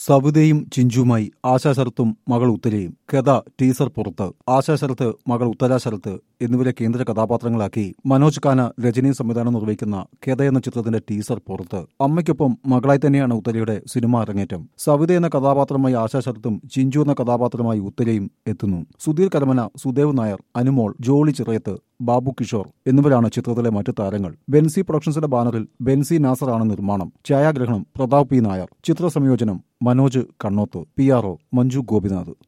സവിതയും ചിഞ്ചുമായി ആശാ ശരത്തും മകൾ ഉത്തരയും കഥ ടീസർ പുറത്ത് ആശാ ശരത്ത് മകൾ ഉത്തര ശരത്ത് എന്നിവരെ കേന്ദ്ര കഥാപാത്രങ്ങളാക്കി മനോജ് ഖാന രജനി സംവിധാനം നിർവഹിക്കുന്ന കഥ എന്ന ചിത്രത്തിന്റെ ടീസർ പുറത്ത് അമ്മയ്ക്കൊപ്പം മകളായി തന്നെയാണ് ഉത്തരയുടെ സിനിമ അരങ്ങേറ്റം സവിത എന്ന കഥാപാത്രമായി ആശാ ശരത്തും ചിഞ്ചു എന്ന കഥാപാത്രമായി ഉത്തരയും എത്തുന്നു സുധീർ കരമന സുദേവ് നായർ അനുമോൾ ജോളി ചിറയത്ത് ബാബു കിഷോർ എന്നിവരാണ് ചിത്രത്തിലെ മറ്റു താരങ്ങൾ ബെൻസി പ്രൊഡക്ഷൻസിന്റെ ബാനറിൽ ബെൻസി നാസറാണ് നിർമ്മാണം ഛായാഗ്രഹണം പ്രതാപ് പി നായർ ചിത്ര സംയോജനം Manoj Kannoth P R O Manju Gopinath